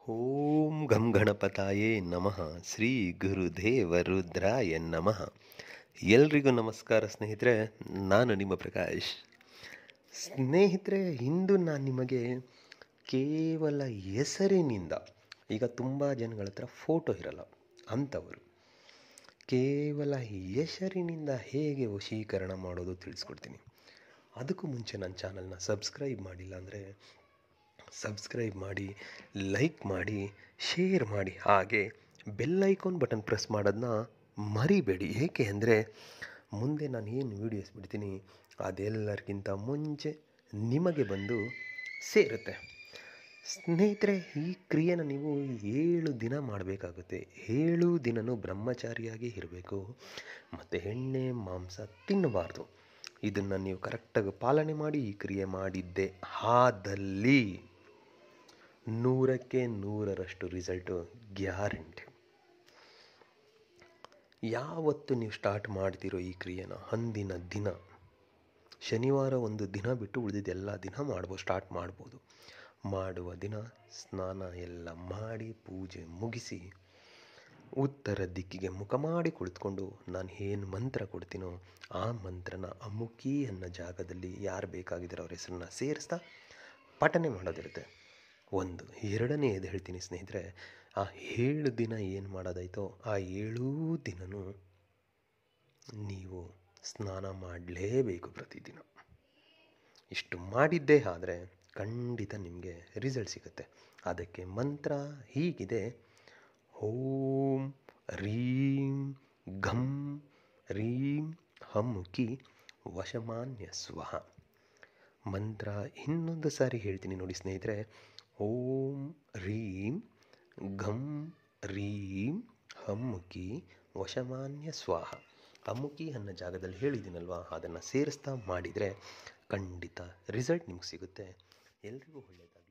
ಓಂ ಗಂ ಗಣಪತಾಯೇ ನಮಃ ಶ್ರೀ ಗುರುದೇವ ರುದ್ರಾಯ ನಮಃ ಎಲ್ರಿಗೂ ನಮಸ್ಕಾರ ಸ್ನೇಹಿತರೆ ನಾನು ನಿಮ್ಮ ಪ್ರಕಾಶ್ ಸ್ನೇಹಿತರೆ ಇಂದು ನಾನು ನಿಮಗೆ ಕೇವಲ ಹೆಸರಿನಿಂದ ಈಗ ತುಂಬ ಜನಗಳ ಹತ್ರ ಫೋಟೋ ಇರಲ್ಲ ಅಂಥವರು ಕೇವಲ ಹೆಸರಿನಿಂದ ಹೇಗೆ ವಶೀಕರಣ ಮಾಡೋದು ತಿಳಿಸ್ಕೊಡ್ತೀನಿ ಅದಕ್ಕೂ ಮುಂಚೆ ನನ್ನ ಚಾನಲ್ನ ಸಬ್ಸ್ಕ್ರೈಬ್ ಮಾಡಿಲ್ಲ ಅಂದರೆ ಸಬ್ಸ್ಕ್ರೈಬ್ ಮಾಡಿ ಲೈಕ್ ಮಾಡಿ ಶೇರ್ ಮಾಡಿ ಹಾಗೆ ಬೆಲ್ ಐಕಾನ್ ಬಟನ್ ಪ್ರೆಸ್ ಮಾಡೋದನ್ನ ಮರಿಬೇಡಿ ಏಕೆ ಅಂದರೆ ಮುಂದೆ ನಾನು ಏನು ವೀಡಿಯೋಸ್ ಬಿಡ್ತೀನಿ ಅದೆಲ್ಲರಿಗಿಂತ ಮುಂಚೆ ನಿಮಗೆ ಬಂದು ಸೇರುತ್ತೆ ಸ್ನೇಹಿತರೆ ಈ ಕ್ರಿಯೆನ ನೀವು ಏಳು ದಿನ ಮಾಡಬೇಕಾಗುತ್ತೆ ಏಳು ದಿನನೂ ಬ್ರಹ್ಮಚಾರಿಯಾಗಿ ಇರಬೇಕು ಮತ್ತು ಎಣ್ಣೆ ಮಾಂಸ ತಿನ್ನಬಾರ್ದು ಇದನ್ನು ನೀವು ಕರೆಕ್ಟಾಗಿ ಪಾಲನೆ ಮಾಡಿ ಈ ಕ್ರಿಯೆ ಮಾಡಿದ್ದೆ ಆದಲ್ಲಿ ನೂರಕ್ಕೆ ನೂರರಷ್ಟು ರಿಸಲ್ಟು ಗ್ಯಾರಂಟಿ ಯಾವತ್ತು ನೀವು ಸ್ಟಾರ್ಟ್ ಮಾಡ್ತಿರೋ ಈ ಕ್ರಿಯೆನ ಅಂದಿನ ದಿನ ಶನಿವಾರ ಒಂದು ದಿನ ಬಿಟ್ಟು ಉಳಿದಿದ್ದು ಎಲ್ಲ ದಿನ ಮಾಡ್ಬೋದು ಸ್ಟಾರ್ಟ್ ಮಾಡ್ಬೋದು ಮಾಡುವ ದಿನ ಸ್ನಾನ ಎಲ್ಲ ಮಾಡಿ ಪೂಜೆ ಮುಗಿಸಿ ಉತ್ತರ ದಿಕ್ಕಿಗೆ ಮುಖ ಮಾಡಿ ಕುಳಿತುಕೊಂಡು ನಾನು ಏನು ಮಂತ್ರ ಕೊಡ್ತೀನೋ ಆ ಮಂತ್ರನ ಅಮುಕಿ ಅನ್ನೋ ಜಾಗದಲ್ಲಿ ಯಾರು ಬೇಕಾಗಿದ್ದಾರೆ ಅವ್ರ ಹೆಸರನ್ನ ಸೇರಿಸ್ತಾ ಪಠನೆ ಮಾಡೋದಿರುತ್ತೆ ಒಂದು ಎರಡನೇದು ಹೇಳ್ತೀನಿ ಸ್ನೇಹಿತರೆ ಆ ಏಳು ದಿನ ಏನು ಮಾಡೋದಾಯ್ತೋ ಆ ಏಳೂ ದಿನವೂ ನೀವು ಸ್ನಾನ ಮಾಡಲೇಬೇಕು ಪ್ರತಿದಿನ ಇಷ್ಟು ಮಾಡಿದ್ದೇ ಆದರೆ ಖಂಡಿತ ನಿಮಗೆ ರಿಸಲ್ಟ್ ಸಿಗುತ್ತೆ ಅದಕ್ಕೆ ಮಂತ್ರ ಹೀಗಿದೆ ಓಂ ರೀಂ ಘಂ ರೀಂ ಹಮ್ಮುಕಿ ವಶಮಾನ್ಯ ಸ್ವಹ ಮಂತ್ರ ಇನ್ನೊಂದು ಸಾರಿ ಹೇಳ್ತೀನಿ ನೋಡಿ ಸ್ನೇಹಿತರೆ ಓಂ ರೀಂ ಘಂ ರೀಂ ಹಮ್ಮುಕಿ ವಶಮಾನ್ಯ ಸ್ವಾಹ ಅಮ್ಮುಕಿ ಅನ್ನೋ ಜಾಗದಲ್ಲಿ ಹೇಳಿದ್ದೀನಲ್ವ ಅದನ್ನು ಸೇರಿಸ್ತಾ ಮಾಡಿದರೆ ಖಂಡಿತ ರಿಸಲ್ಟ್ ನಿಮ್ಗೆ ಸಿಗುತ್ತೆ ಎಲ್ರಿಗೂ ಒಳ್ಳೆಯದಾಗಲಿ